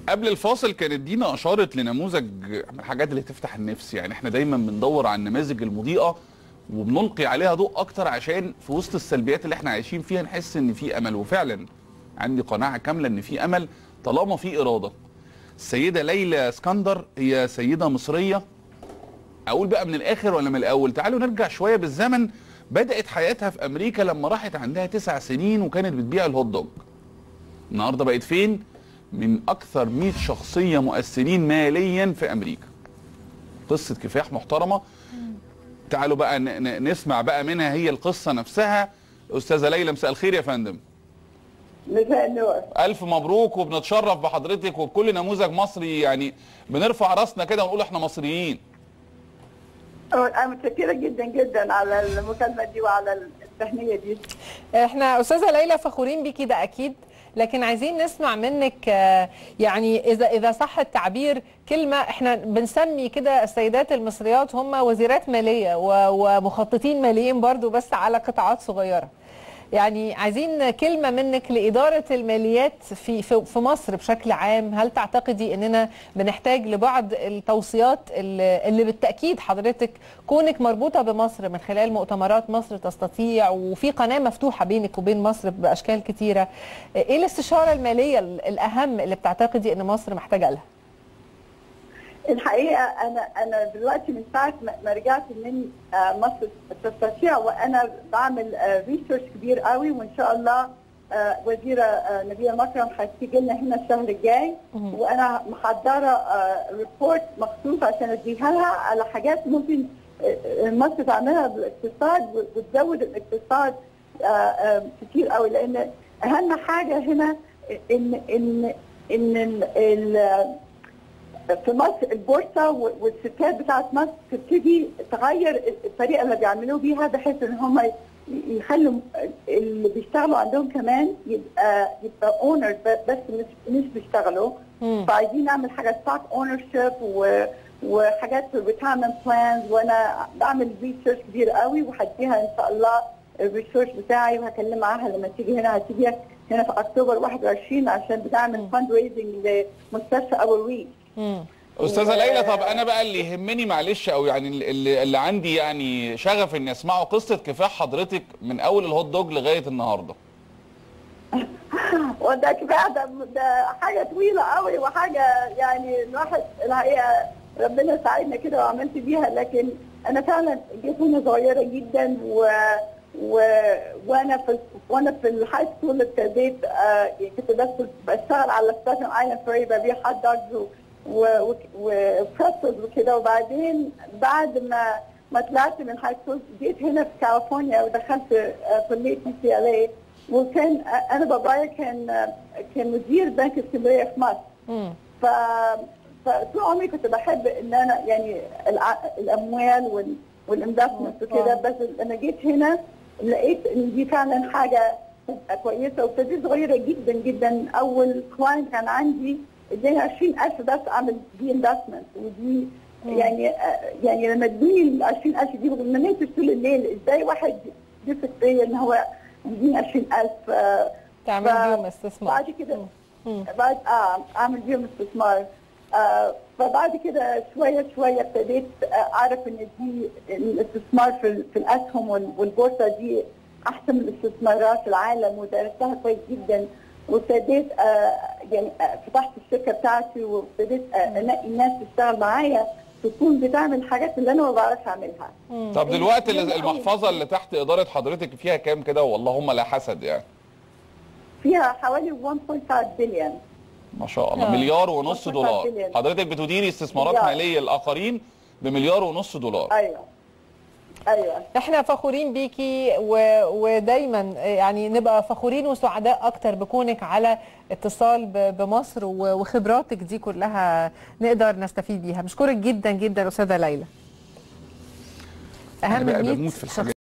قبل الفاصل كانت دينا اشارت لنموذج من الحاجات اللي تفتح النفس يعني احنا دايما بندور على النماذج المضيئه وبنلقي عليها ضوء اكتر عشان في وسط السلبيات اللي احنا عايشين فيها نحس ان في امل وفعلا عندي قناعه كامله ان في امل طالما في اراده السيده ليلى اسكندر هي سيده مصريه اقول بقى من الاخر ولا من الاول تعالوا نرجع شويه بالزمن بدات حياتها في امريكا لما راحت عندها تسع سنين وكانت بتبيع الهوت دوج النهارده بقت فين من اكثر 100 شخصيه مؤثرين ماليا في امريكا قصه كفاح محترمه تعالوا بقى ن- ن- نسمع بقى منها هي القصه نفسها استاذه ليلى مساء الخير يا فندم مساء النور الف مبروك وبنتشرف بحضرتك وبكل نموذج مصري يعني بنرفع راسنا كده ونقول احنا مصريين انا متشكره جدا جدا على المكالمه دي وعلى التهنئه دي احنا استاذه ليلى فخورين بيكي ده اكيد لكن عايزين نسمع منك آه، يعني اذا اذا صح التعبير كلمه احنا بنسمي كده السيدات المصريات هم وزيرات ماليه و- ومخططين ماليين برضو بس على قطاعات صغيره يعني عايزين كلمه منك لاداره الماليات في في في مصر بشكل عام هل تعتقدي اننا بنحتاج لبعض التوصيات اللي اللي بالتاكيد حضرتك كونك مربوطه بمصر من خلال مؤتمرات مصر تستطيع وفي قناه مفتوحه بينك وبين مصر باشكال كتيره ايه الاستشاره الماليه الاهم اللي بتعتقدي ان مصر محتاجه لها الحقيقه انا انا دلوقتي من ساعه ما ما رجعت من آه، مصر تستطيع وانا بعمل ريسيرش كبير قوي وان شاء الله آه، وزيره آه، نبيله مكرم هتيجي لنا هنا الشهر الجاي مهم. وانا محضره ريبورت مخصوص عشان اديها لها على حاجات ممكن آه، آه، مصر تعملها بالاقتصاد وتزود الاقتصاد آه، آه، كتير قوي لان اهم حاجه هنا ان ان ان ال- ال- في مصر البورصه والستات بتاعت مصر تبتدي تغير الطريقه اللي بيعملوه بيها بحيث ان هم يخلوا اللي بيشتغلوا عندهم كمان يبقى يبقى اونرز بس مش مش بيشتغلوا مم. فعايزين نعمل حاجه ستوك اونر شيب وحاجات في ريتايرمنت بلانز وانا بعمل ريسيرش كبير قوي وهديها ان شاء الله الريسيرش بتاعي وهكلم معاها لما تيجي هنا هتيجي هنا في اكتوبر 21 عشان بنعمل فند ريزنج لمستشفى ابو ريش مم. استاذه و- ليلى طب انا بقى اللي يهمني معلش او يعني اللي, اللي عندي يعني شغف اني اسمعه قصه كفاح حضرتك من اول الهوت دوج لغايه النهارده وده كفايه ده, ده حاجه طويله قوي وحاجه يعني الواحد الحقيقه ربنا ساعدنا كده وعملت بيها لكن انا فعلا جيت وانا صغيره جدا و و وانا في وانا في الهاي سكول ابتديت آه كنت بس بشتغل على ستاشن ايلاند فري ببيع هوت دوجز وبريسلز وكده وبعدين بعد ما ما طلعت من هاي سكول جيت هنا في كاليفورنيا ودخلت آه كليه سي سي ال اي وكان انا بابايا كان كان مدير بنك اسكندريه في مصر مم. ف فطول عمري كنت بحب ان انا يعني الع... الاموال وال... والانفستمنت وكده بس لما جيت هنا لقيت ان دي فعلا حاجه تبقى كويسه وابتديت صغيره جدا جدا اول كلاينت كان عندي اداني 20000 بس اعمل دي انفستمنت ودي يعني يعني لما ادوني ال 20000 دي ما نمتش طول الليل ازاي واحد يثق فيا ان هو يديني 20000 آه، تعمل ف- بيهم استثمار بعد كده مم. بعد اه اعمل بيهم استثمار آه فبعد كده شويه شويه ابتديت آه، اعرف ان دي الاستثمار في, ال- في الاسهم وال- والبورصه دي احسن من الاستثمارات في العالم ودرستها كويس جدا وابتديت آه يعني آه فتحت الشركه بتاعتي وابتديت آه انقي الناس تشتغل معايا تكون بتعمل الحاجات اللي انا ما بعرفش اعملها مم. طب دلوقتي جميل أوي. المحفظه اللي تحت اداره حضرتك فيها كام كده واللهم لا حسد يعني فيها حوالي 1.5 بليون ما شاء الله آه. مليار ونص 1.5 دولار بليون. حضرتك بتديري استثمارات مليار. ماليه للاخرين بمليار ونص دولار ايوه ايوه احنا فخورين بيكي و... ودايما يعني نبقى فخورين وسعداء اكتر بكونك على اتصال ب... بمصر و... وخبراتك دي كلها نقدر نستفيد بيها بشكرك جدا جدا استاذه ليلى انا اهم بقى 100 بموت في الحاجات